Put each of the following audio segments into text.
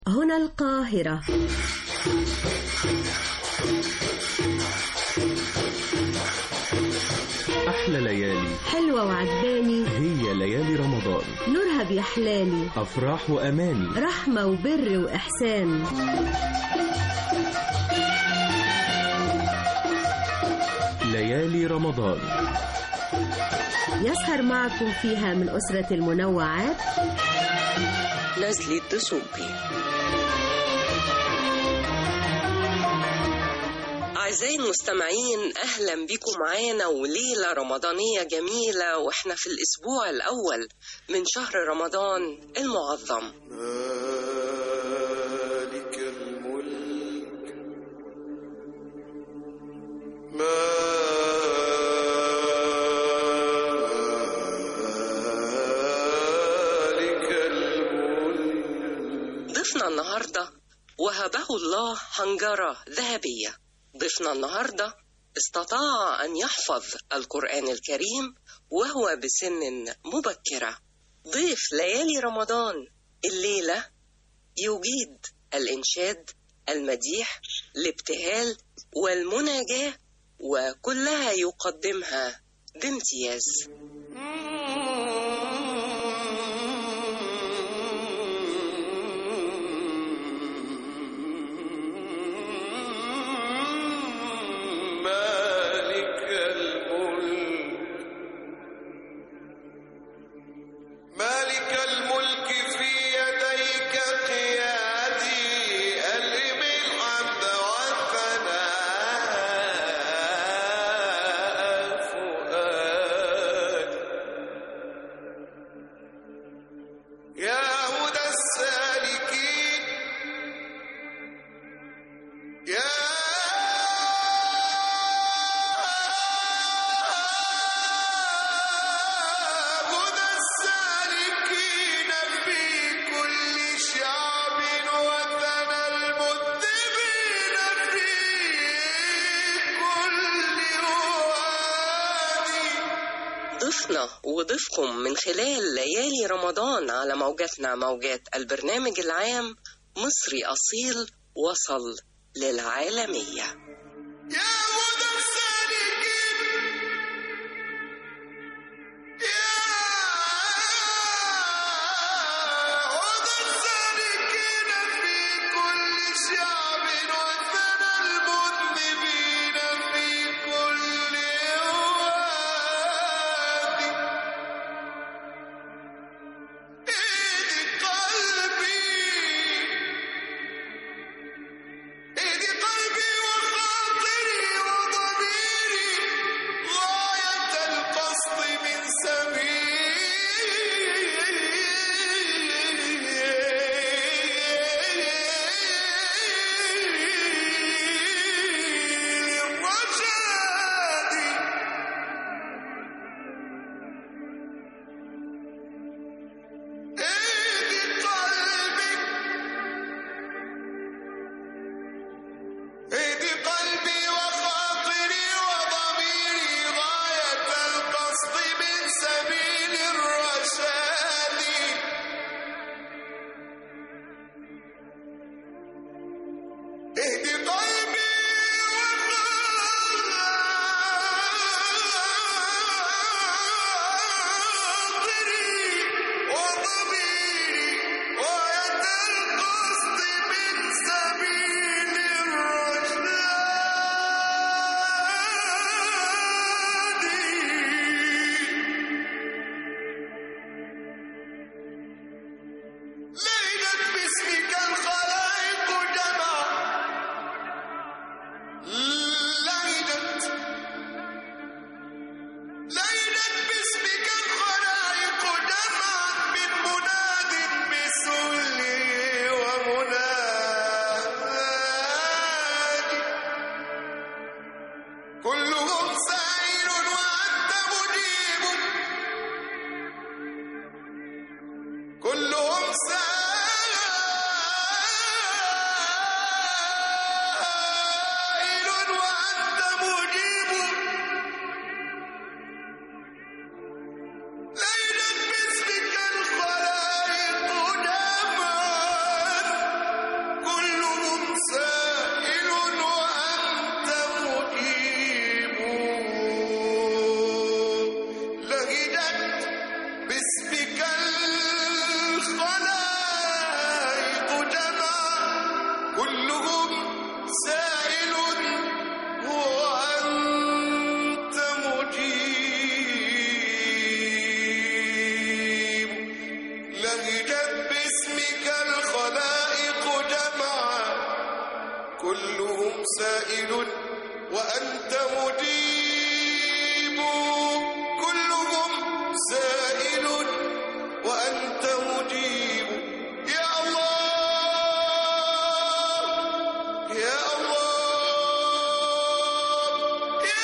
هنا القاهرة أحلى ليالي حلوة وعجباني هي ليالي رمضان نورها بيحلالي أفراح وأماني رحمة وبر وإحسان ليالي رمضان يسهر معكم فيها من أسرة المنوعات نزلي الدسوقي أعزائي المستمعين أهلا بكم معانا وليلة رمضانية جميلة وإحنا في الأسبوع الأول من شهر رمضان المعظم مالك الملك مالك الملك ضيفنا النهاردة وهبه الله حنجرة ذهبية ضيفنا النهاردة استطاع أن يحفظ القرآن الكريم وهو بسن مبكرة ضيف ليالي رمضان الليلة يجيد الإنشاد المديح الابتهال والمناجاة وكلها يقدمها بامتياز مالك الملك مالك الملك في يديك قيادي ألم الحمد والثناء فؤادي يا هدى السالكين يا هدى السالكين في كل شعب وثنى المذنبين في كل وادي ضيفنا وضيفكم من خلال ليالي رمضان على موجاتنا موجات البرنامج العام مصري أصيل وصل للعالمية يا هدى السالكين يا هدى السالكين في كل شعب وثنى المذنبين في كل وادي ايدي قلبي ايدي قلبي وخاطري وضميري غاية القصد من سبيل الرشاد ايدي قلبي ايدي قلبي وخاطري وضميري غاية القصد من سبيل الرشاد اهدي قلبي وخاطري وضميري غاية القصد من سبيل الرشاد ليلت باسمك الخلائق جمع ليلت ليلت باسمك الخلائق جمعا من مناد بسلي ومناد كلهم سائل وأنت مجيب كلهم سائل وأنت مجيب ليلا باسمك الخلائق جمعا كلهم سائل وأنت مجيب لهجت باسمك الخلائق جمعا كلهم سائل وأنت مجيب كلهم سائل وأنت مجيب يا الله يا الله يا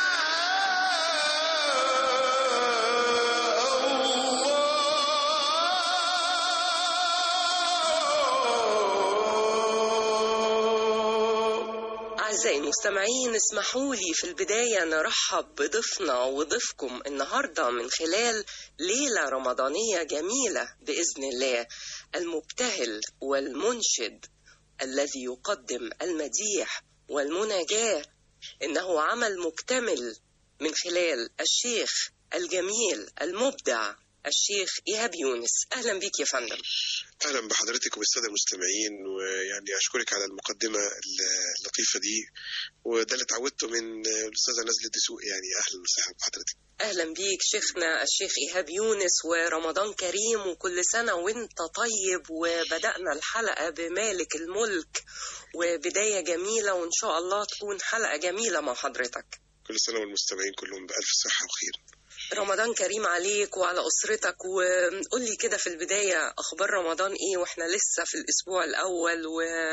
الله أعزائي المستمعين اسمحوا لي في البداية نرحب بضيفنا وضيفكم النهاردة من خلال ليلة رمضانية جميلة بإذن الله المبتهل والمنشد الذي يقدم المديح والمناجاة إنه عمل مكتمل من خلال الشيخ الجميل المبدع الشيخ إيهاب يونس أهلا بك يا فندم اهلا بحضرتك وبالساده المستمعين ويعني اشكرك على المقدمه اللطيفه دي وده اللي اتعودته من الاستاذه نزله دسوق يعني اهلا وسهلا بحضرتك أهلا بيك شيخنا الشيخ إيهاب يونس ورمضان كريم وكل سنة وانت طيب وبدأنا الحلقة بمالك الملك وبداية جميلة وإن شاء الله تكون حلقة جميلة مع حضرتك كل سنه والمستمعين كلهم بالف صحه وخير رمضان كريم عليك وعلى أسرتك وقول لي كده في البداية أخبار رمضان إيه وإحنا لسه في الأسبوع الأول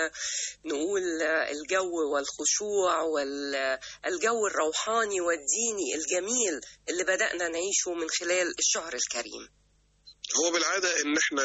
ونقول الجو والخشوع والجو الروحاني والديني الجميل اللي بدأنا نعيشه من خلال الشهر الكريم هو بالعاده ان احنا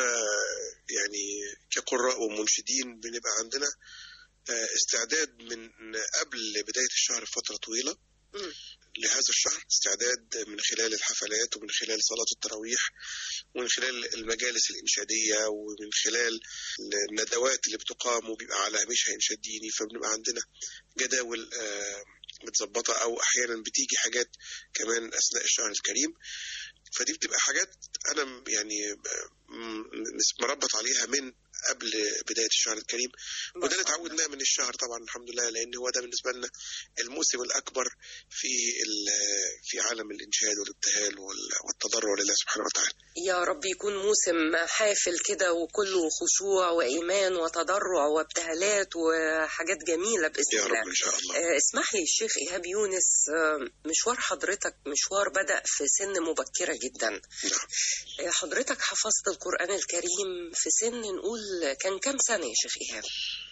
يعني كقراء ومنشدين بنبقى عندنا آه، استعداد من قبل بدايه الشهر بفتره طويله مم. لهذا الشهر استعداد من خلال الحفلات ومن خلال صلاة التراويح ومن خلال المجالس الإنشادية ومن خلال الندوات اللي بتقام وبيبقى على هامشها إنشاد ديني فبنبقى عندنا جداول آه، متظبطة أو أحيانا بتيجي حاجات كمان أثناء الشهر الكريم فدي بتبقى حاجات أنا م- يعني م- مربط عليها من قبل بداية الشهر الكريم وده اللي اتعودناه من الشهر طبعا الحمد لله لأن هو ده بالنسبة لنا الموسم الأكبر في ال- في عالم الإنشاد والابتهال وال- والتضرع لله سبحانه وتعالى يا رب يكون موسم حافل كده وكله خشوع وإيمان وتضرع وابتهالات وحاجات جميلة بإذن يا الله رب إن شاء الله آه، اسمح لي الشيخ إيهاب يونس آه، مشوار حضرتك مشوار بدأ في سن مبكرة جدا نعم آه، حضرتك حفظت القرآن الكريم في سن نقول كان كام سنة يا شيخ إيهاب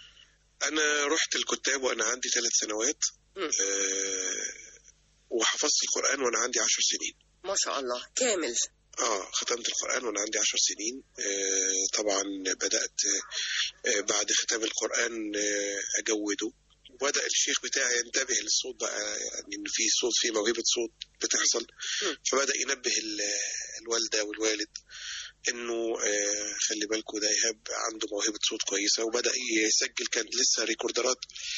أنا رحت الكتاب وأنا عندي ثلاث سنوات مم. آه، وحفظت القرآن وأنا عندي عشر سنين ما شاء الله كامل اه ختمت القرآن وأنا عندي عشر سنين آه طبعا بدأت آه بعد ختام القرآن آه أجوده وبدأ الشيخ بتاعي ينتبه للصوت بقى يعني إن في صوت في موهبة صوت بتحصل م. فبدأ ينبه ال- الوالدة والوالد إنه آه خلي بالكوا ده إيهاب عنده موهبة صوت كويسة وبدأ يسجل كان لسه ريكوردرات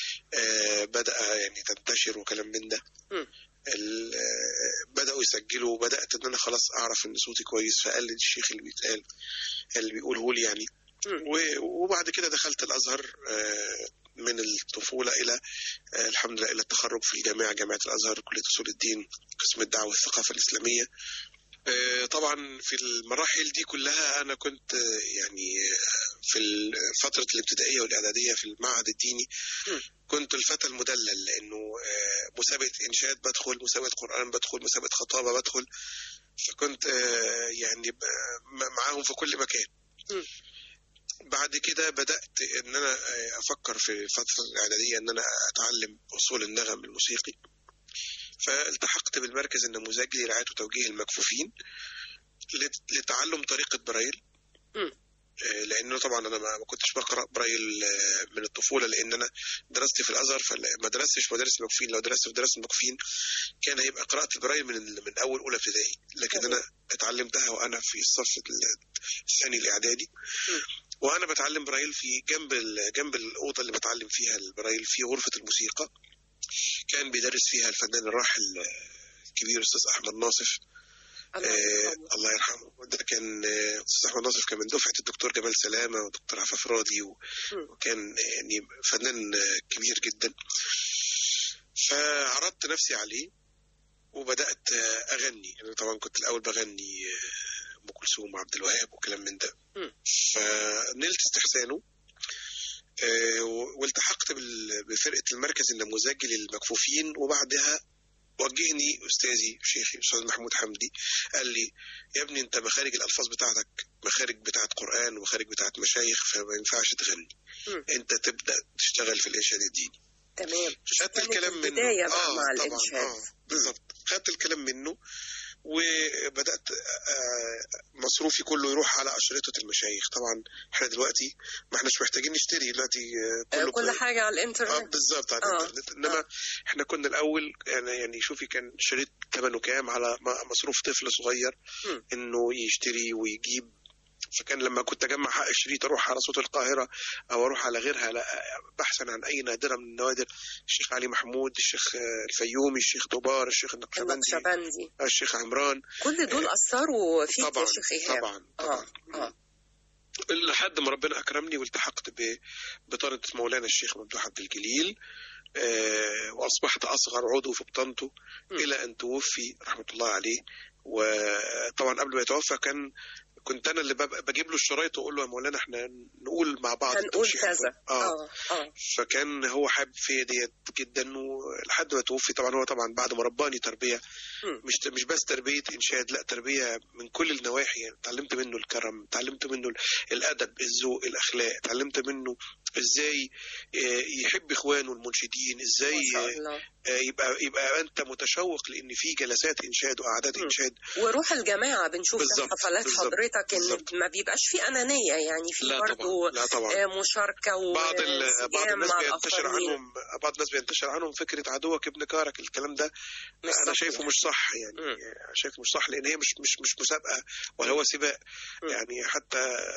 آه بدأ يعني تنتشر وكلام من ده م. ال- آه، بدأوا يسجلوا وبدأت إن أنا خلاص أعرف إن صوتي كويس فقال لي الشيخ اللي بيتقال اللي بيقوله لي يعني مم. و- وبعد كده دخلت الأزهر آه، من الطفولة إلى آه، الحمد لله إلى التخرج في الجامعة جامعة الأزهر كلية أصول الدين قسم الدعوة والثقافة الإسلامية آه، طبعا في المراحل دي كلها أنا كنت آه، يعني آه، في ال- فترة الابتدائية والإعدادية في المعهد الديني مم. كنت الفتى المدلل لأنه آه، مسابقة إنشاد بدخل مسابقة قرآن بدخل مسابقة خطابة بدخل فكنت آه، يعني ب- م- معاهم في كل مكان مم. بعد كده بدأت إن أنا آه، أفكر في الفترة الإعدادية إن أنا أتعلم أصول النغم الموسيقي فالتحقت بالمركز النموذجي لرعاية وتوجيه المكفوفين لت- لتعلم طريقة برايل مم. آه، لانه طبعا انا ما ما كنتش بقرا برايل آه، من الطفوله لان انا دراستي في الازهر فما درستش مدارس المكفوفين لو درست في مدارس المكفوفين كان هيبقى قراءه البرايل من من اول اولى ابتدائي لكن انا اتعلمتها وانا في الصف ال- الثاني الاعدادي وانا بتعلم برايل في جنب ال- جنب الاوضه اللي بتعلم فيها البرايل في غرفه الموسيقى كان بيدرس فيها الفنان الراحل آه، الكبير استاذ احمد ناصف الله آه يرحمه. الله يرحمه ده كان آه، استاذ احمد ناصر كان من دفعه الدكتور جمال سلامه ودكتور عفاف راضي و- مم. وكان يعني فنان آه، كبير جدا فعرضت نفسي عليه وبدات آه، اغني انا طبعا كنت الاول بغني آه، ام كلثوم وعبد الوهاب وكلام من ده مم. فنلت استحسانه آه، و- والتحقت بال- بفرقه المركز النموذجي للمكفوفين وبعدها وجهني استاذي شيخي الاستاذ محمود حمدي قال لي يا ابني انت مخارج الالفاظ بتاعتك مخارج بتاعت قران ومخارج بتاعت مشايخ فما ينفعش تغني مم. انت تبدا تشتغل في الارشاد الديني تمام خدت كانت الكلام منه البداية بقى آه مع طبعاً، الإنشاد. آه بالظبط خدت الكلام منه وبدات آه، مصروفي كله يروح على اشرطه المشايخ طبعا احنا دلوقتي ما احناش محتاجين نشتري دلوقتي آه، آه، كله كل ب- حاجة على اه الإنترنت بالظبط على آه. الانترنت انما احنا كنا الاول يعني يعني شوفي كان شريط ثمنه كام على م- مصروف طفل صغير مم. انه يشتري ويجيب فكان لما كنت اجمع حق شريط اروح على صوت القاهره او اروح على غيرها لا بحثا عن اي نادره من النوادر الشيخ علي محمود الشيخ آه، الفيومي الشيخ دوبار الشيخ النقشبندي النقشبندي الشيخ عمران كل دول أثروا فيك طبعا يا شيخ إيهاب طبعا آه طبعا آه لحد ما ربنا اكرمني والتحقت ب- بطانه مولانا الشيخ ممدوح عبد الجليل آه، واصبحت اصغر عضو في بطانته م. الى ان توفي رحمه الله عليه وطبعا قبل ما يتوفى كان كنت انا اللي بب- بجيب له الشرايط واقول له يا مولانا احنا نقول مع بعض هنقول التوشيح كذا اه آه آه فكان هو حابب فيا ديت جدا ولحد ما توفي طبعا هو طبعا بعد ما رباني تربيه مم. مش مش بس تربيه انشاد لا تربيه من كل النواحي يعني اتعلمت منه الكرم اتعلمت منه الادب الذوق الاخلاق اتعلمت منه ازاي آه، يحب اخوانه المنشدين ازاي ما شاء الله آه، يبقى يبقى انت متشوق لان في جلسات انشاد وقعدات مم. انشاد وروح الجماعة بنشوف في بالظبط، حفلات بالظبط، حضرتك إن بالظبط. ما بيبقاش في أنانية يعني في لا برضه طبعا لا طبعا آه، مشاركة بعض ال- بعض وانسجام الناس مع بينتشر الآخرين عنهم بعض الناس بينتشر عنهم فكره عدوك ابن كارك الكلام ده مش انا صحيح. شايفه مش صح يعني مم. شايفه مش صح لان هي مش مش مش مسابقه ولا هو سباق مم. يعني حتى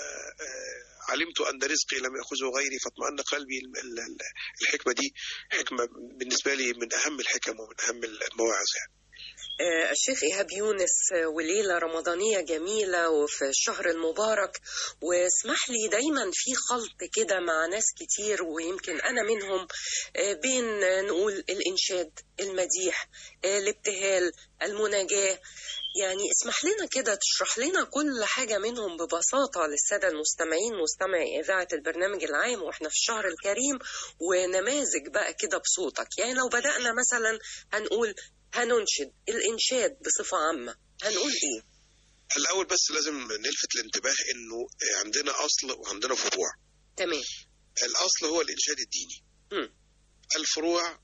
آه، علمت ان رزقي لم ياخذه غيري فاطمأن قلبي ال- ال- ال- الحكمه دي حكمه بالنسبه لي من اهم الحكم ومن اهم المواعظ يعني آه، الشيخ إيهاب يونس آه، وليلة رمضانية جميلة وفي الشهر المبارك واسمح لي دايما في خلط كده مع ناس كتير ويمكن أنا منهم آه، بين آه، نقول الإنشاد المديح آه، الابتهال المناجاة يعني اسمح لنا كده تشرح لنا كل حاجة منهم ببساطة للسادة المستمعين مستمعي إذاعة البرنامج العام وإحنا في الشهر الكريم ونماذج بقى كده بصوتك يعني لو بدأنا مثلا هنقول هننشد الإنشاد بصفة عامة هنقول إيه؟ الاول بس لازم نلفت الانتباه انه عندنا اصل وعندنا فروع تمام الاصل هو الانشاد الديني مم. الفروع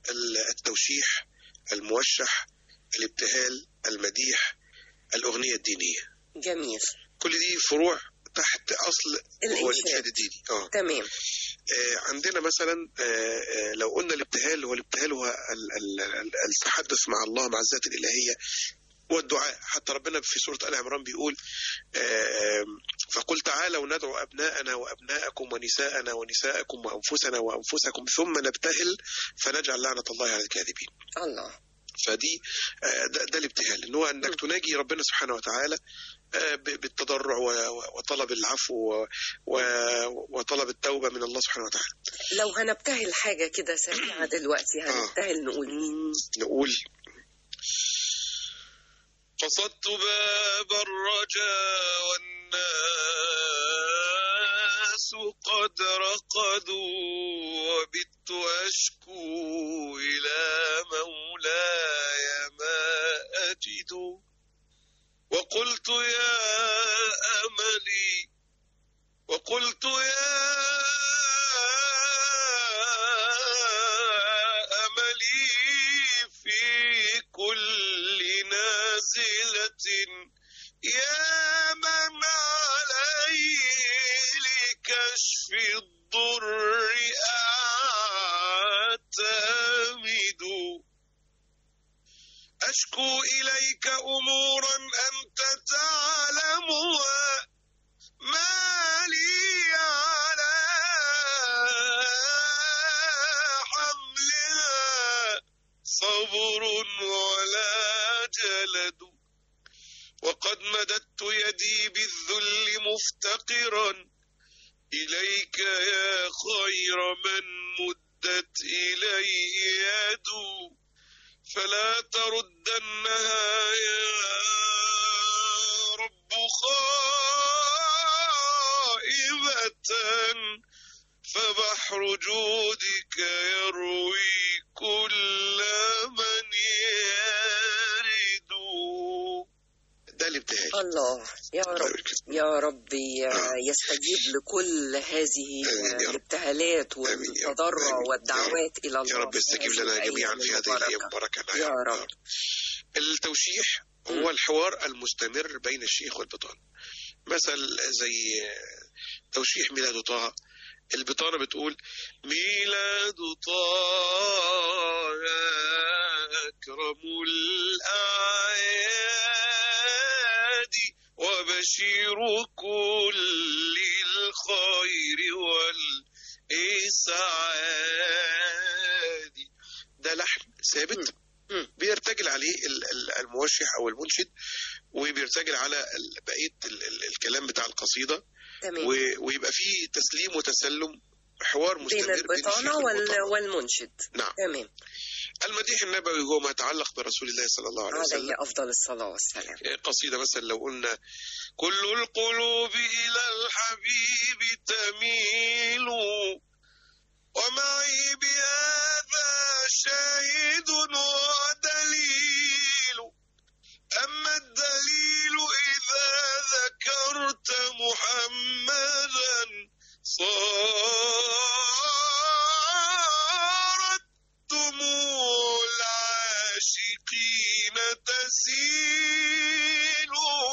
التوشيح الموشح الابتهال المديح الاغنيه الدينيه جميل كل دي فروع تحت اصل هو الإنشاد. الانشاد الديني اه تمام آه، عندنا مثلا آه، آه، لو قلنا الابتهال هو الابتهال هو ال- ال- ال- التحدث مع الله مع الذات الالهيه والدعاء حتى ربنا في سوره ال عمران بيقول آه، فقل تعالوا ندعو ابناءنا وابناءكم ونساءنا ونساءكم وانفسنا وانفسكم ثم نبتهل فنجعل لعنه الله على الكاذبين الله فدي آه، ده, ده الابتهال ان هو انك تناجي ربنا سبحانه وتعالى آه، ب- بالتضرع و- و- وطلب العفو و- و- وطلب التوبه من الله سبحانه وتعالى لو هنبتهل حاجة كده سريعة دلوقتي هنبتهل نقول مين؟ نقول قصدت باب الرجاء والناس قد رقدوا وبت أشكو إلى مولاي ما أجد وقلت يا أملي وقلت يا أملي في كل نازلة يا من عليه لكشف الضر أعتمد أشكو إليك أمورا أنت تعلمها ما لي على حملها صبر ولا جلد مددت يدي بالذل مفتقرا إليك يا خير من مدت إليه يده فلا تردنها يا رب خائبة فبحر جودك يروي كل من يرد ده الابتهال الله يا الله رب يبارك فيك. يا رب ي- يستجيب لكل هذه آمين يا رب. الابتهالات آمين يا رب. والتضرع آمين. والدعوات إلى الله يا رب في استجيب هذه لنا الأيام جميعا في هذه الايام المباركة. بركه يا رب التوشيح هو الحوار المستمر بين الشيخ والبطان مثل زي توشيح ميلاد طه البطانة بتقول ميلاد طه أكرم الأعياد وبشير كل الخير والإسعاد ده لحن ثابت مم. بيرتجل عليه ال- ال- الموشح او المنشد وبيرتجل على ال- بقيه ال- ال- الكلام بتاع القصيده تمام و- ويبقى فيه تسليم وتسلم حوار مستمر بين البطانة الشيخ وال... والبطانة. والمنشد نعم تمام المديح النبوي هو ما يتعلق برسول الله صلى الله عليه وسلم عليه أفضل الصلاة والسلام قصيدة مثلا لو قلنا كل القلوب إلى الحبيب تميل ومعي بهذا شاهد ودليل أما الدليل إذا ذكرت محمدا صارت دموع العاشقين تسيل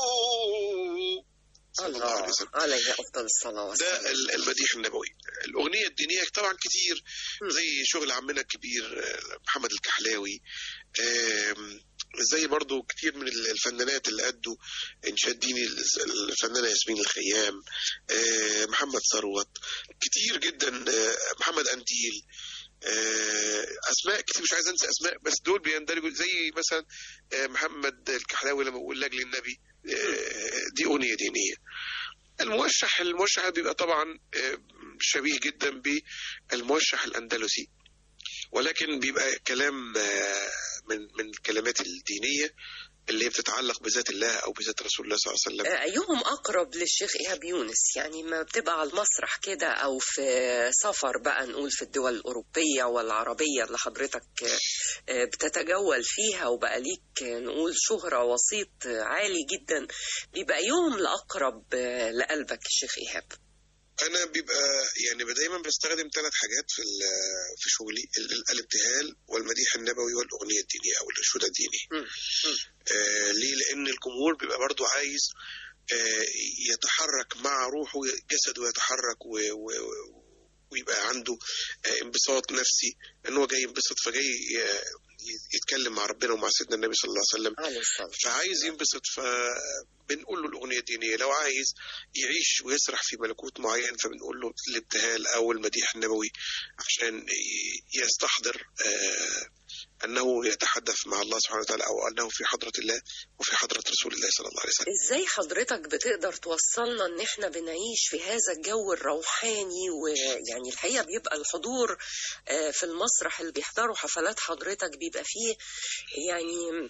صلى الله عليه الله وسلم عليه أفضل الصلاة والسلام ده ال- المديح النبوي الأغنية الدينية طبعا كتير مم. زي شغل عمنا الكبير آه، محمد الكحلاوي آم، زي برضو كتير من ال- الفنانات اللي أدوا إنشاد ديني الفنانة ياسمين الخيام آه، محمد ثروت كتير جدا آه، محمد أنتيل آه، اسماء كتير مش عايز انسى اسماء بس دول بيندرجوا زي مثلا آه، محمد الكحلاوي لما بقول لاجل النبي آه، دي اغنيه دينيه الموشح الموشح بيبقى طبعا آه، شبيه جدا بالموشح الاندلسي ولكن بيبقى كلام آه، من من الكلمات الدينيه اللي هي بتتعلق بذات الله او بذات رسول الله صلى الله عليه وسلم أيهم أقرب للشيخ إيهاب يونس يعني ما بتبقى على المسرح كده أو في سفر بقى نقول في الدول الأوروبية والعربية اللي حضرتك آه، بتتجول فيها وبقى ليك آه، نقول شهرة وسيط آه، عالي جدا بيبقى يوم الأقرب آه، لقلبك الشيخ إيهاب انا بيبقى يعني دايما بستخدم ثلاث حاجات في ال- في شغلي ال- ال- الابتهال والمديح النبوي والاغنيه الدينيه او الانشود الديني مم. مم. آه ليه لان الجمهور بيبقى برضو عايز آه يتحرك مع روحه جسده يتحرك و و ويبقى عنده آه انبساط نفسي ان هو جاي ينبسط فجاي آه، يتكلم مع ربنا ومع سيدنا النبي صلى الله عليه وسلم عليه الصلاة فعايز ينبسط فبنقول له الأغنية الدينية لو عايز يعيش ويسرح في ملكوت معين فبنقول له الابتهال أو المديح النبوي عشان ي- يستحضر آه، أنه يتحدث مع الله سبحانه وتعالى أو أنه في حضرة الله وفي حضرة رسول الله صلى الله عليه وسلم ازاي حضرتك بتقدر توصلنا ان احنا بنعيش في هذا الجو الروحاني ويعني الحقيقه بيبقى الحضور آه، في المسرح اللي بيحضروا حفلات حضرتك بيبقى فيه يعني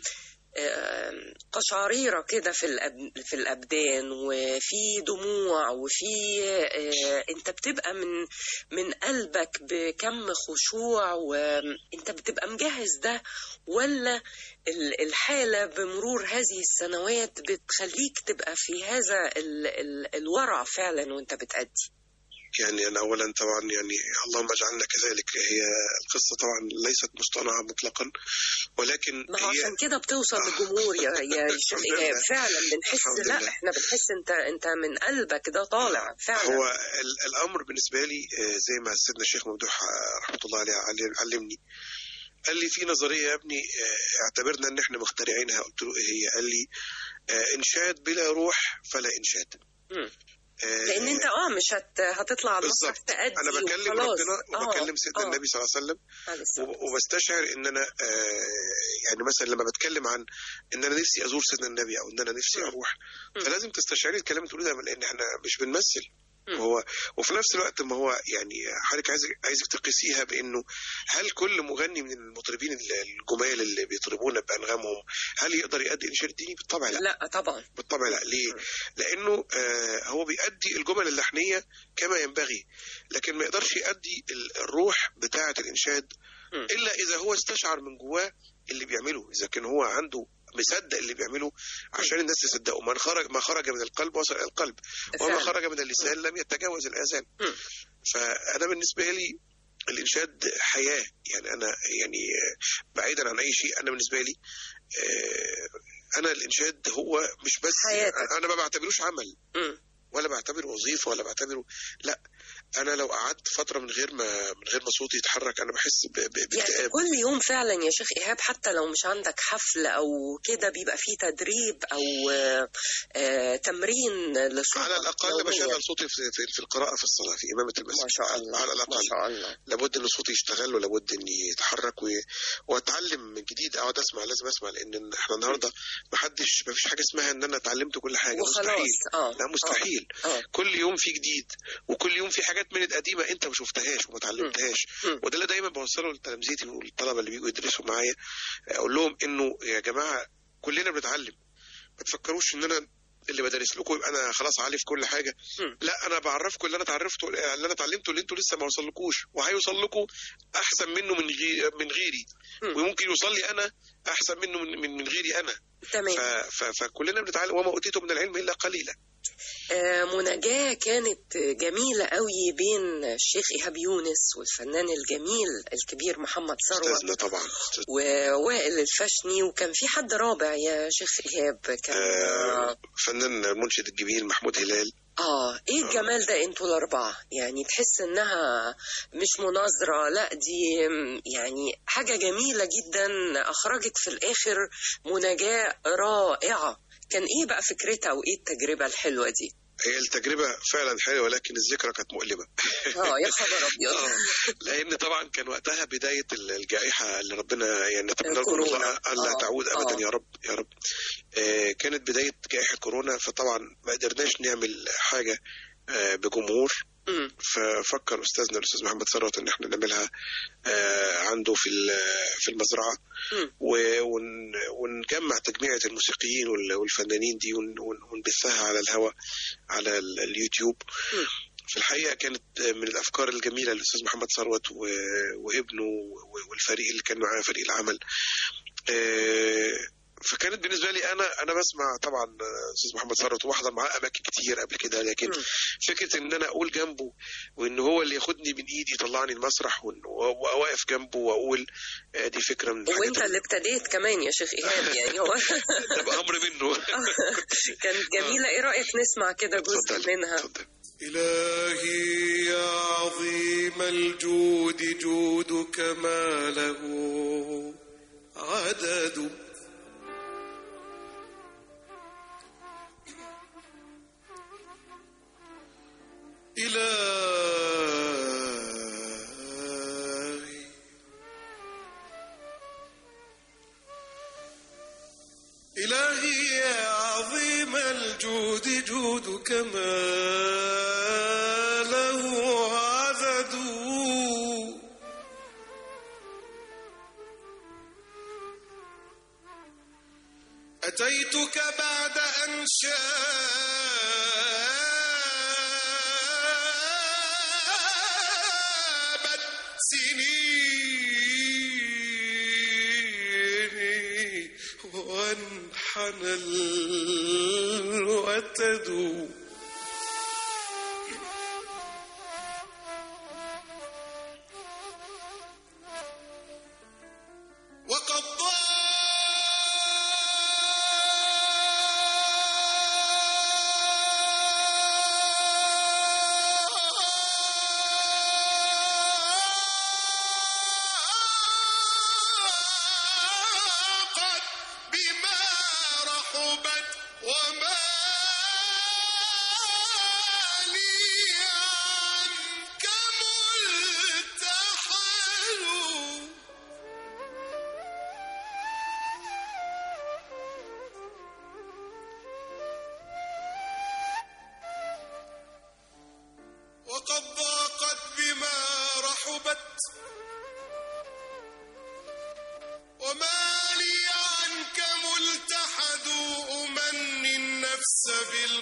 آه، قشعريرة كده في الأب... في الأبدان وفي دموع وفي آه، أنت بتبقى من من قلبك بكم خشوع وأنت بتبقى مجهز ده ولا ال- الحالة بمرور هذه السنوات بتخليك تبقى في هذا ال... ال... الورع فعلا وأنت بتأدي يعني أنا أولا طبعا يعني اللهم اجعلنا كذلك هي القصة طبعا ليست مصطنعة مطلقا ولكن ما هو هي عشان كده بتوصل للجمهور يا يا شيخ الحمد إيهاب لله. فعلا بنحس الحمد لا لله. احنا بنحس انت انت من قلبك ده طالع فعلا هو ال- الامر بالنسبه لي آه، زي ما سيدنا الشيخ ممدوح آه، رحمه الله عليه علم- علمني قال لي في نظريه يا ابني آه، اعتبرنا ان احنا مخترعينها قلت له ايه هي قال لي آه، انشاد بلا روح فلا انشاد مم. آه، لان انت اه مش هت... هتطلع على المسرح بالظبط. تأدي انا بكلم وخلاص. ربنا آه، وبكلم سيدنا آه، النبي صلى الله عليه وسلم عليه الصلاة وب- وبستشعر ان انا آه، يعني مثلا لما بتكلم عن ان انا نفسي ازور سيدنا النبي او ان انا نفسي مم. اروح مم. فلازم تستشعري الكلام اللي تقوليه ده لان احنا مش بنمثل مم. وهو وفي نفس الوقت ما هو يعني حضرتك عايز عايزك تقيسيها بانه هل كل مغني من المطربين الجمال اللي بيطربونا بانغامهم هل يقدر يؤدي انشاد ديني؟ بالطبع لا لا طبعا بالطبع لا ليه؟ لانه آه هو بيأدي الجمل اللحنيه كما ينبغي لكن ما يقدرش يأدي ال- الروح بتاعه الانشاد مم. الا اذا هو استشعر من جواه اللي بيعمله اذا كان هو عنده مصدق اللي بيعمله عشان الناس تصدقه من خرج ما خرج من القلب وصل الى القلب وما فعلا. خرج من اللسان لم يتجاوز الاذان مم. فانا بالنسبه لي الانشاد حياه يعني انا يعني آه، بعيدا عن اي شيء انا بالنسبه لي آه، انا الانشاد هو مش بس حياتك. انا ما بعتبروش عمل مم. ولا بعتبره وظيفه ولا بعتبره لا انا لو قعدت فتره من غير ما من غير ما صوتي يتحرك انا بحس ب- ب- يعني باكتئاب كل يوم فعلا يا شيخ ايهاب حتى لو مش عندك حفل او كده بيبقى فيه تدريب او آه، آه، تمرين لصوتك على الاقل يومياً. بشغل صوتي في, في, في القراءه في الصلاه في امامه المسجد ما شاء الله على ما الاقل شاء الله لابد ان صوتي يشتغل ولابد اني يتحرك و... واتعلم من جديد اقعد اسمع لازم اسمع لان احنا النهارده ما حدش ما فيش حاجه اسمها ان انا اتعلمت كل حاجه وخلاص مستحيل اه لا مستحيل اه كل يوم في جديد وكل يوم في حاجات من القديمه انت ما شفتهاش وما اتعلمتهاش مم. وده اللي دايما بوصله لتلامذتي والطلبه اللي بيجوا يدرسوا معايا اقول لهم انه يا جماعه كلنا بنتعلم ما تفكروش ان انا اللي بدرس لكم يبقى انا خلاص عارف كل حاجه مم. لا انا بعرفكم اللي انا اتعرفته اللي انا اتعلمته اللي انتوا لسه ما وصلكوش وهيوصل لكم احسن منه من غير من غيري مم. وممكن يوصل لي انا احسن منه من, من, من غيري انا ف تمام ف فكلنا بنتعلم وما اوتيتم من العلم الا قليلا آه، مناجاة كانت جميلة قوي بين الشيخ إيهاب يونس والفنان الجميل الكبير محمد ثروت استاذنا طبعا ووائل الفشني وكان في حد رابع يا شيخ إيهاب كان آه، فنان المنشد الجميل محمود هلال اه ايه الجمال ده انتوا الاربعه يعني تحس انها مش مناظره لا دي م، يعني حاجه جميله جدا اخرجت في الاخر مناجاه رائعه كان ايه بقى فكرتها وايه التجربه الحلوه دي هي التجربة فعلا حلوة ولكن الذكرى كانت مؤلمة اه يا خبر ابيض آه، لأن طبعا كان وقتها بداية الجائحة اللي ربنا يعني نتمنى لكم كورونا. الله ألا آه، تعود أبدا آه. يا رب يا رب آه، كانت بداية جائحة كورونا فطبعا ما قدرناش نعمل حاجة آه، بجمهور مم. ففكر استاذنا الاستاذ محمد ثروت ان احنا نعملها آه، عنده في ال- في المزرعه مم. و- ون- ونجمع تجميعة الموسيقيين وال- والفنانين دي ون- ون- ونبثها على الهواء على ال- اليوتيوب مم. في الحقيقه كانت من الافكار الجميله للاستاذ محمد ثروت و- وابنه و- والفريق اللي كان معاه فريق العمل آه، فكانت بالنسبه لي انا انا بسمع طبعا آه، استاذ محمد ثروت وبحضر معاه اماكن كتير قبل كده لكن مم. فكره ان انا اقول جنبه وان هو اللي ياخدني من ايدي يطلعني المسرح وإن- واقف جنبه واقول آه، دي فكره من الحاجات وانت اللي ابتديت كمان يا شيخ ايهاب يعني هو ده بامر منه كانت جميله ايه رايك نسمع كده جزء اتفضل منها اتفضل إلهي يا عظيم الجود جودك ما له عدد إلهي إلهي يا عظيم الجود جودك ما له عدد أتيتك بعد أن شابت سنيني وانحنى الوتد وقد ضاقت بما رحبت وما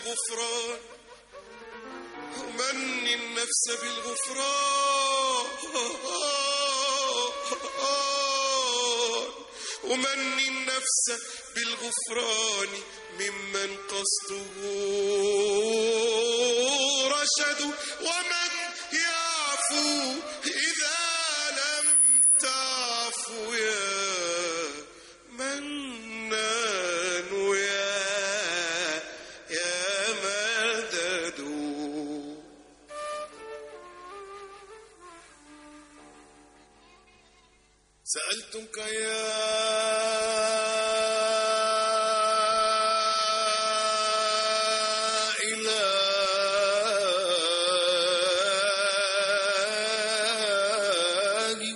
بالغفران ومن النفس بالغفران ومن النفس بالغفران ممن قصده رشد ومن يعفو إذا لم تعفو يا منان يا يا مدد سألتك يا إلهي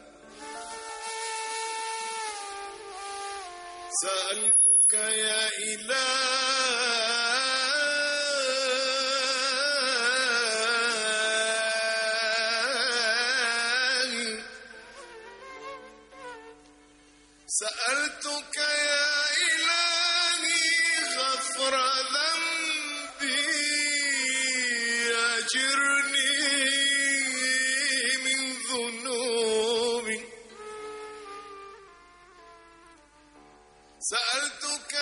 سألتك يا إلهي سألتك يا إلهي غفر ذنبي أجرني من ذنوبي سألتك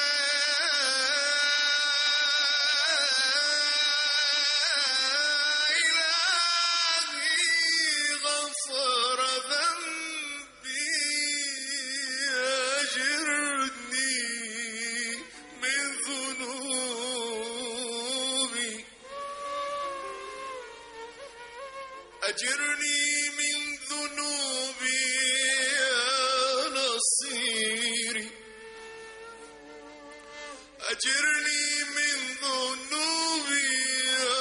يا إلهي غفر ذنبي أجرني من ذنوبي أجرني من ذنوبي يا نصيري أجرني من ذنوبي يا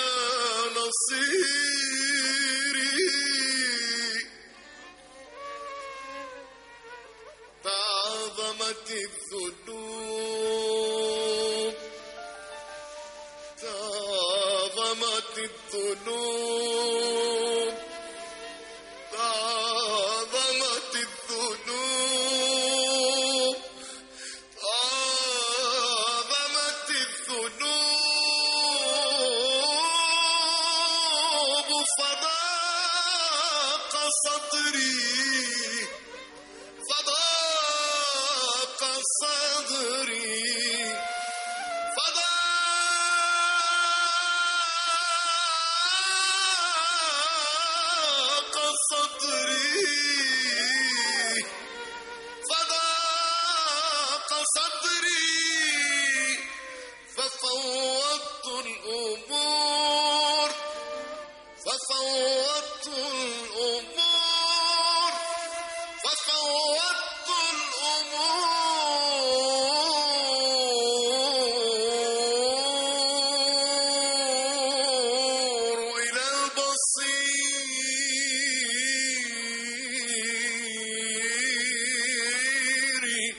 نصيري تعظمت الذنوب تعظمت الذنوب تعظمت الذنوب عظمت الذنوب فضاق صدري فضاق صدري فضاق صدري فضاق صدري ففوضت الأمور ففوضت الأمور ففوضت الأمور إلى البصير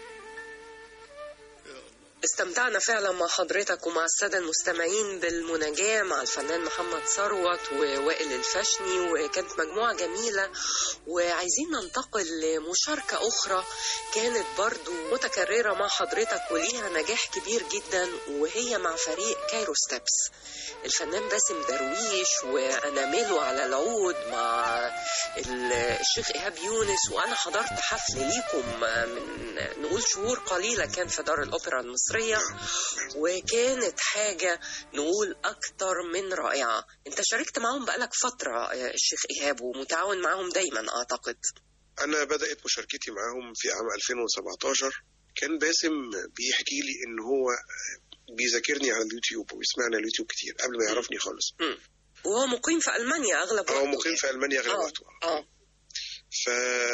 استمتعنا فعلا مع حضرتك ومع السادة المستمعين بالمناجاة مع الفنان محمد ثروت ووائل الفشني وكانت مجموعة جميلة وعايزين ننتقل لمشاركة أخرى كانت برضو متكررة مع حضرتك وليها نجاح كبير جدا وهي مع فريق كايرو ستيبس الفنان باسم درويش وأنامله على العود مع ال- الشيخ إيهاب يونس وأنا حضرت حفل ليكم من نقول شهور قليلة كان في دار الأوبرا المصرية وكانت حاجة نقول أكتر من رائعة أنت شاركت معاهم بقالك فترة يا الشيخ إيهاب ومتعاون معاهم دايما أعتقد أنا بدأت مشاركتي معاهم في عام 2017 كان باسم بيحكي لي إن هو بيذاكرني على اليوتيوب وبيسمعني على اليوتيوب كتير قبل ما يعرفني خالص وهو مقيم في ألمانيا أغلب هو وقته. مقيم في ألمانيا أغلب آه. وقته آه ف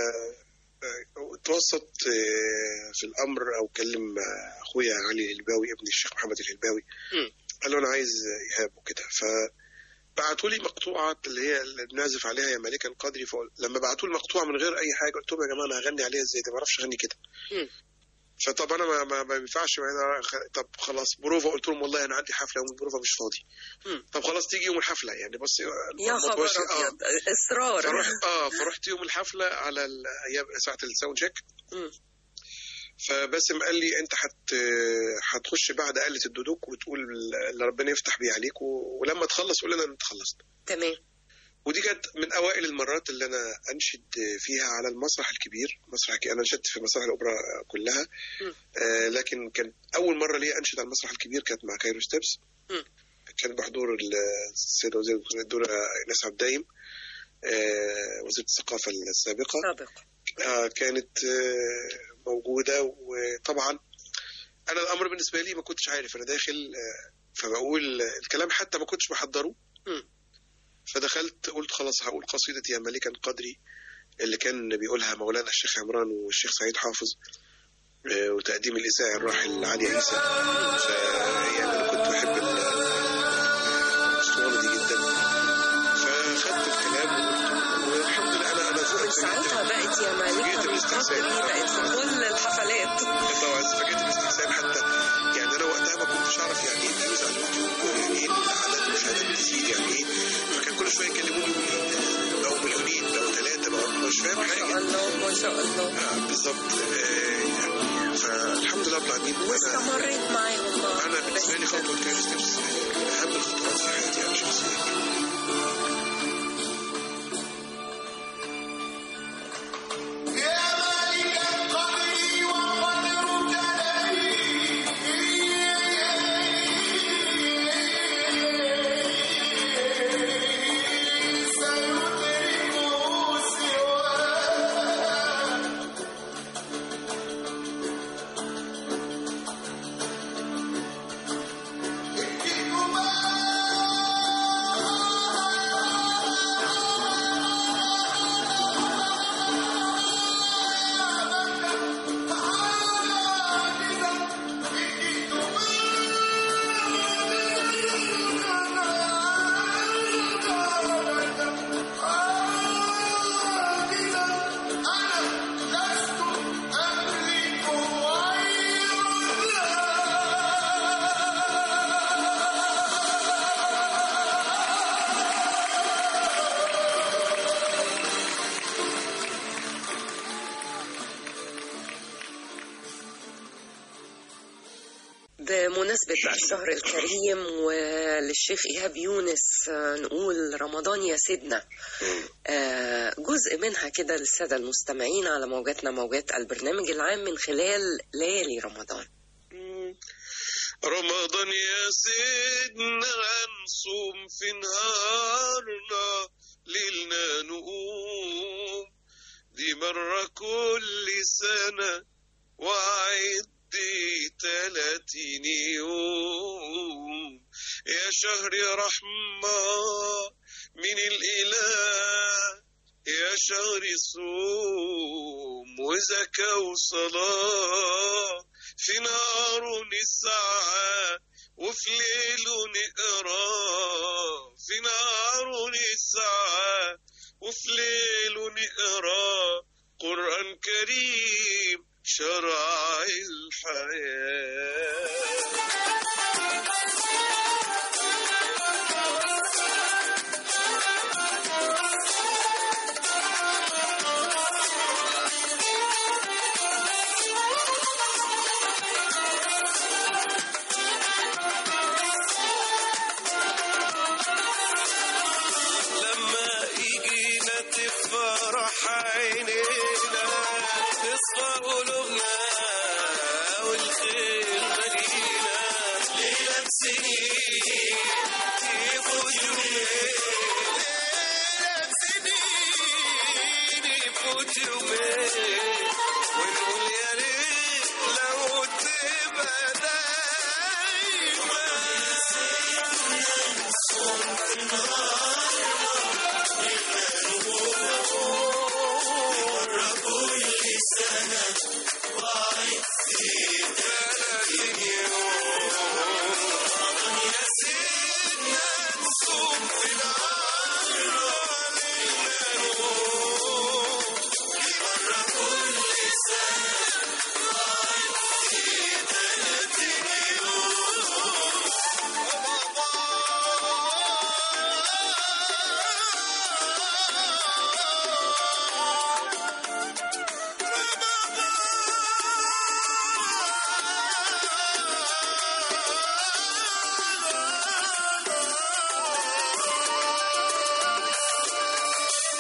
اتوسط آه، في الامر او كلم آه، اخويا علي الهلباوي ابن الشيخ محمد الهلباوي مم. قال له انا عايز ايهاب وكده فبعتوا لي مقطوعه اللي هي اللي بنعزف عليها يا ملك القدر فلما بعتوا لي مقطوعه من غير اي حاجه قلت لهم يا جماعه انا هغني عليها ازاي ده ما اعرفش اغني كده مم. فطب انا ما, ما, ما ينفعش أنا خ- طب خلاص بروفا قلت لهم والله انا عندي حفله يوم البروفا مش فاضي مم. طب خلاص تيجي يوم الحفله يعني بص يا ما خبر تبقاش- آه. أبيض إصرار فرحت اه فرحت يوم الحفله على ال- ايام ساعه الساوند تشيك مم. فباسم قال لي انت هت هتخش بعد آلة الدودوك وتقول اللي ربنا يفتح بيه عليك و... ولما تخلص قول لنا ان انت خلصت تمام ودي كانت من اوائل المرات اللي انا انشد فيها على المسرح الكبير مسرح الك- انا نشدت في مسرح الاوبرا كلها مم. آه لكن كان اول مره ليا انشد على المسرح الكبير كانت مع كايرو ستيبس مم. كان بحضور السيده وزير الدكتوره ايناس عبد الدايم آه وزيره الثقافه السابقه سابق آه، كانت آه، موجودة وطبعا أنا الأمر بالنسبة لي ما كنتش عارف أنا داخل آه، فبقول آه، الكلام حتى ما كنتش محضره مم. فدخلت قلت خلاص هقول قصيدة يا ملكا قدري اللي كان بيقولها مولانا الشيخ عمران والشيخ سعيد حافظ آه، وتقديم الإذاعي الراحل علي عيسى ف يعني أنا كنت بحب ال- الأسطوانة دي جدا فخدت الكلام وقلته والحمد لله أنا أنا ذوقي ساعتها بقت يا مالكة القدري بقت في كل الحفلات طبعا فكره الاستحسان حتى يعني انا وقتها ما كنتش اعرف يعني ايه فيوز على اليوتيوب يعني ايه عدد المشاهدات بتزيد يعني ايه فكان كل شويه يكلموني يقولوا لي بقوا مليونين بقوا ثلاثه بقوا مش فاهم ما شاء حاجه الله ما شاء الله آه بالظبط آه يعني فالحمد لله رب العالمين وانا واستمريت معاهم بقى. انا بالنسبه لي خطوه كايرو ستيبس من اهم الخطوات في حياتي انا شخصيا يا مالك القدر وقدر جلالي سيدركه سواك بمناسبة بقى الشهر الكريم وللشيخ إيهاب يونس آه، نقول رمضان يا سيدنا آه، جزء منها كده للسادة المستمعين على موجاتنا موجات البرنامج العام من خلال ليالي رمضان رمضان يا سيدنا هنصوم في نهارنا ليلنا نقوم دي مرة كل سنة وعدي تلاتين يوم يا شهر رحمة من الإله يا شهر صوم وزكاة وصلاة في نار نسعى وفي ليل نقرا في نار نسعى وفي ليل نقرا قرآن كريم شرع الحياة لما يجينا تفرح عينينا تصفى قلوبنا والخير مدينة ليلة سنين يفوت يومين ليلة سنين يفوت يومين ونقول يا ريت لو تبقى دايما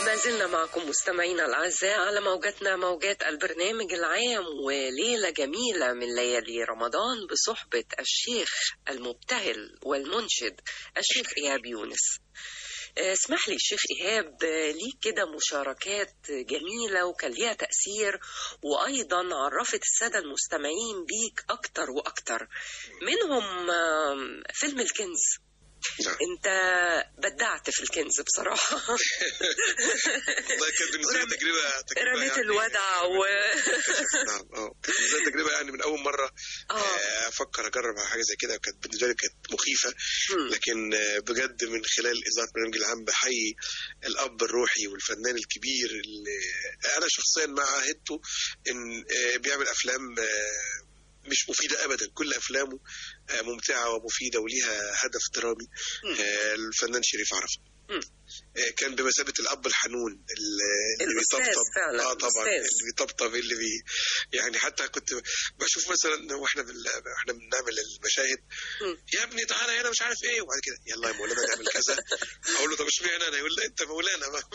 ما زلنا معكم مستمعينا الأعزاء على موجاتنا موجات البرنامج العام وليلة جميلة من ليالي رمضان بصحبة الشيخ المبتهل والمنشد الشيخ إيهاب يونس آه، اسمح لي الشيخ إيهاب آه، ليك كده مشاركات جميلة وكان ليها تأثير وأيضا عرفت السادة المستمعين بيك أكتر وأكتر منهم آم، فيلم الكنز نعم انت بدعت في الكنز بصراحة والله كانت بالنسبه لي رمي- تجربه تجربه رميت يعني الودع و نعم اه كانت بالنسبه لي تجربه يعني من اول مره اه آه، افكر اجرب حاجه زي كده كانت بالنسبه لي كانت مخيفه مم. لكن آه، بجد من خلال اذاعه برنامج العام بحيي الاب الروحي والفنان الكبير اللي انا شخصيا ما عاهدته ان آه، بيعمل افلام آه، مش مفيدة أبدا كل أفلامه آه، ممتعة ومفيدة وليها هدف درامي مم. آه، الفنان شريف عرفة مم. آه، كان بمثابة الأب الحنون اللي اللي الأستاذ بيطبطب فعلا، اه طبعا الأستاذ. اللي بيطبطب اللي بي يعني حتى كنت بشوف مثلا واحنا بال... احنا بنعمل المشاهد مم. يا ابني تعالى هنا مش عارف ايه وبعد كده يلا يا مولانا نعمل كذا اقول له طب اشمعنى انا يقول لي انت مولانا ما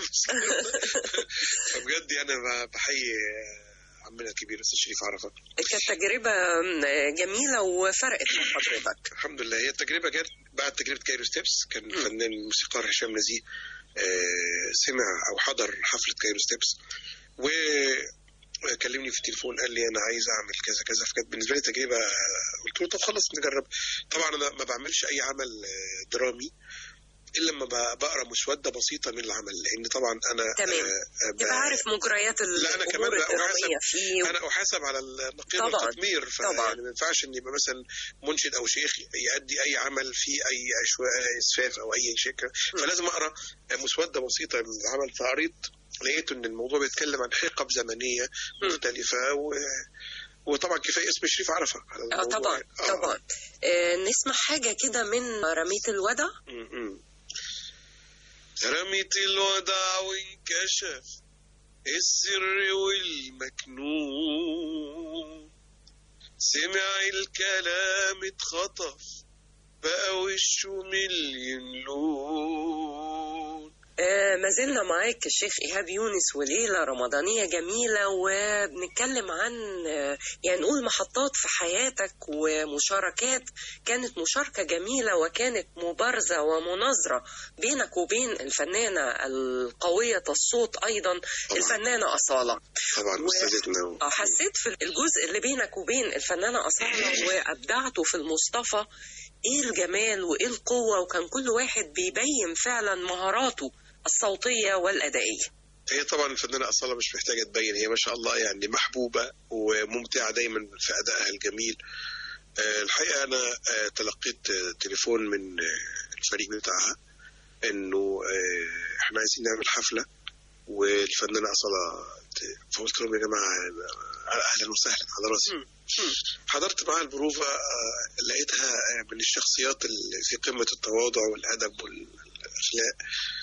فبجد يعني ب- بحيي عمنا الكبير استاذ شريف عرفه كانت تجربة جميلة وفرقت مع حضرتك الحمد لله هي التجربه جت بعد تجربه كايرو ستيبس كان الفنان الموسيقار هشام نزيه آه، سمع او حضر حفله كايرو ستيبس و كلمني في التليفون قال لي انا عايز اعمل كذا كذا فكانت بالنسبه لي تجربه قلت له طب خلاص نجرب طبعا انا ما بعملش اي عمل آه، درامي الا لما ب- بقرا مسوده بسيطه من العمل لان طبعا انا تمام. آه، آه، ب- تبقى عارف مجريات لا، أنا كمان الأمور بقى الدرامية أحاسب- فيه انا احاسب على النقيض طبعاً. والتطمير طبعاً. فيعني ما ينفعش ان يبقى مثلا منشد او شيخ يؤدي اي عمل فيه اي أشواء اسفاف او اي شكل فلازم اقرا مسوده بسيطه من العمل فقريت لقيت ان الموضوع بيتكلم عن حقب زمنيه مختلفه و... وطبعا كفايه اسم شريف عرفه على اه الموضوع. طبعا آه. طبعا آه نسمع حاجة كده من رميت الودع م-م. رميت الوداع وانكشف السر والمكنون سمع الكلام اتخطف بقى وشه مليون لون آه ما زلنا معاك الشيخ إيهاب يونس وليلة رمضانية جميلة وبنتكلم عن آه يعني نقول محطات في حياتك ومشاركات كانت مشاركة جميلة وكانت مبارزة ومناظرة بينك وبين الفنانة القوية الصوت أيضا الفنانة أصالة طبعا و- استاذتنا اه حسيت في الجزء اللي بينك وبين الفنانة أصالة وأبدعته في المصطفى إيه الجمال وإيه القوة وكان كل واحد بيبين فعلا مهاراته الصوتية والأدائية هي طبعا الفنانة أصالة مش محتاجة تبين هي ما شاء الله يعني محبوبة وممتعة دايما في أدائها الجميل آه، الحقيقة أنا آه، تلقيت آه، تليفون من آه، الفريق بتاعها إنه آه، إحنا عايزين نعمل حفلة والفنانة أصالة ت- فقلت لهم يا جماعة آه، أهلا وسهلا على راسي حضرت معاها البروفة آه، لقيتها آه، من الشخصيات اللي في قمة التواضع والأدب والأخلاق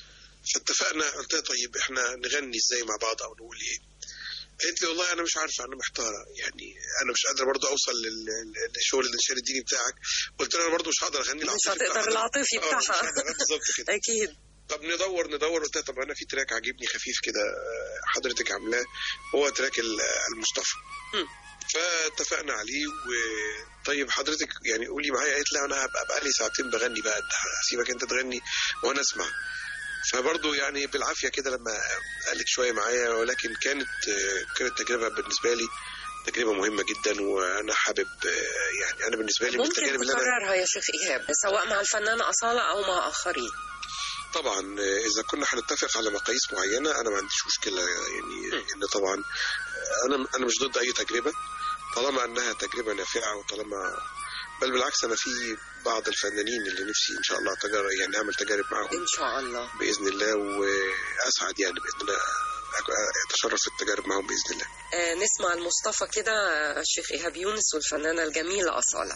فاتفقنا قلت لها طيب احنا نغني ازاي مع بعض او نقول ايه قالت لي والله انا مش عارفه انا محتاره يعني انا مش قادره برضه اوصل لل- للشغل الانشاد الديني بتاعك قلت لها انا برضه مش هقدر اغني مش العاطفي هتقدر بتاعها. العاطفي آه، مش بتاعها. هقدر أغني بالظبط كده أكيد طب ندور ندور قلت لها طب انا في تراك عاجبني خفيف كده آه، حضرتك عاملاه هو تراك ال- المصطفى مم. فاتفقنا عليه وطيب حضرتك يعني قولي معايا قالت لا انا هبقى بقالي ساعتين بغني بقى هسيبك انت تغني وانا اسمع فبرضه يعني بالعافيه كده لما قالت شويه معايا ولكن كانت آه، كانت تجربه بالنسبه لي تجربه مهمه جدا وانا حابب آه، يعني انا بالنسبه لي من ممكن التجارب اللي انا تكررها يا شيخ إيهاب سواء مع الفنانة أصالة أو مع آخرين طبعا آه، اذا كنا هنتفق على مقاييس معينه انا ما عنديش مشكله يعني ان طبعا آه، انا انا مش ضد اي تجربه طالما انها تجربه نافعه وطالما بل بالعكس انا في بعض الفنانين اللي نفسي ان شاء الله تجارب يعني اعمل تجارب معاهم إن شاء الله باذن الله واسعد يعني باذن الله أك- اتشرف في التجارب معاهم باذن الله آه نسمع المصطفى كده آه، الشيخ إيهاب يونس والفنانة الجميلة أصالة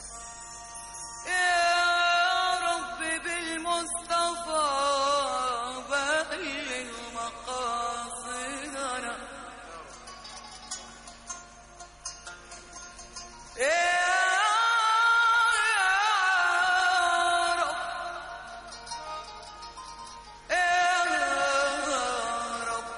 يا رب بالمصطفى بلغ مقاصدنا يا رب يا رب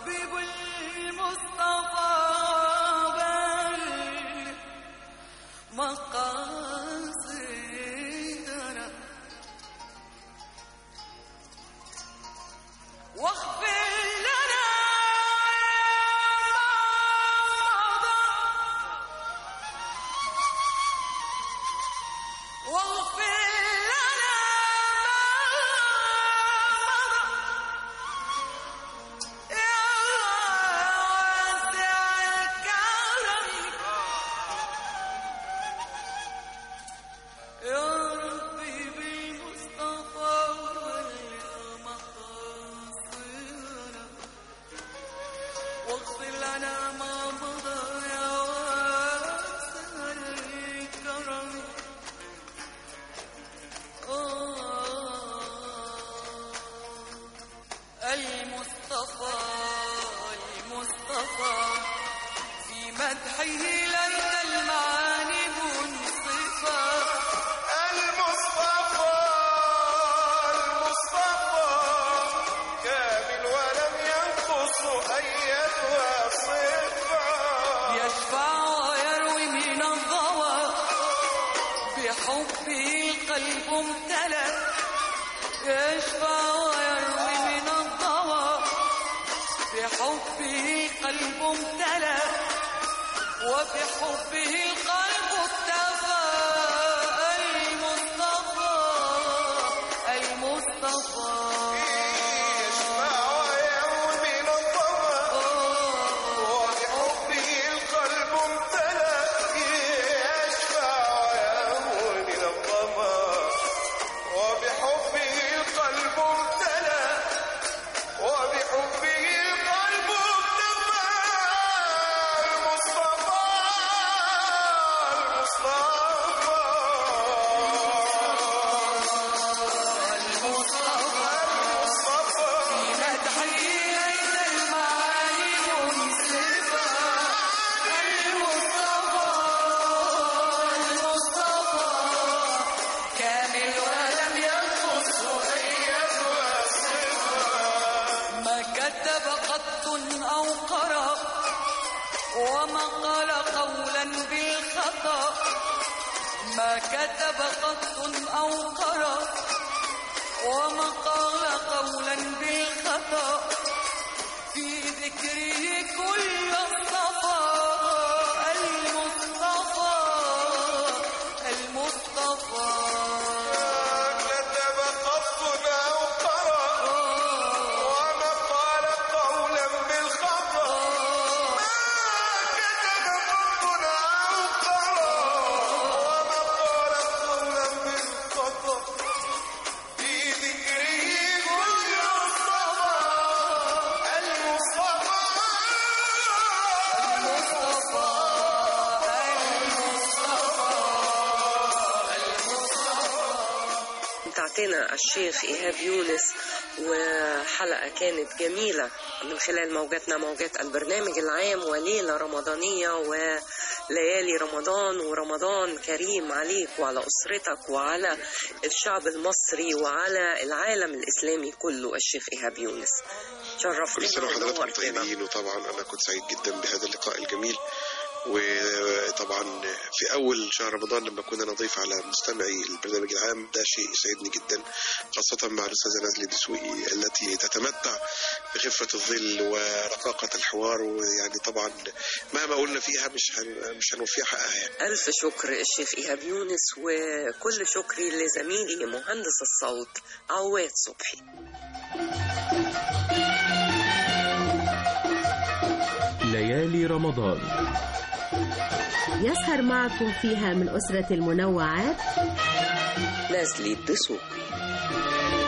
واغفر لنا ما مضى يا واسع الكرم آه المصطفى المصطفى في مدحه لنا المعاني منصفة المصطفى المصطفى كامل ولم ينقص أيتها صفة يشفع ويروي من الضوى بحبه القلب امتلأ يشفع ويروي من الضوى بحبه القلب امتلأ وبحبه القلب اكتفى المصطفى المصطفى يشفع ويروي من الظما وبحبه القلب امتلأ يشفع ويروي من الظما وبحبه القلب امتلأ وبحبه القلب اكتفى المصطفى ما كتب قط أو قرأ وما قال قولا بالخطأ ما كتب قط أو قرأ وما قال قولا بالخطأ في ذكره كل الصفا المصطفى المصطفى كتب قط أو قرأ وما قال قولا بالخطأ ما كتب قط أو قرأ وما قال قولا بالخطأ في ذكره كل الصفا المصطفى متعتنا الشيخ إيهاب يونس وحلقة كانت جميلة من خلال موجاتنا موجات البرنامج العام وليلة رمضانية وليالي رمضان ورمضان كريم عليك وعلى أسرتك وعلى الشعب المصري وعلى العالم الإسلامي كله الشيخ إيهاب يونس كل شرفتنا سنة وحضراتكم ونورتنا طيبين وطبعا أنا كنت سعيد جدا بهذا اللقاء الجميل وطبعا في أول شهر رمضان لما كنا نضيف على مستمعي البرنامج العام ده شيء يسعدني جدا خاصة مع الأستاذة نازلي دسوقي التي تتمتع بخفة الظل ورقاقة الحوار ويعني طبعا مهما قلنا فيها مش هن مش هنوفيها حقها يعني. ألف شكر الشيخ إيهاب يونس وكل شكري لزميلي مهندس الصوت عواد صبحي ليالي رمضان يسهر معكم فيها من أسرة المنوعات نازلي الدسوقي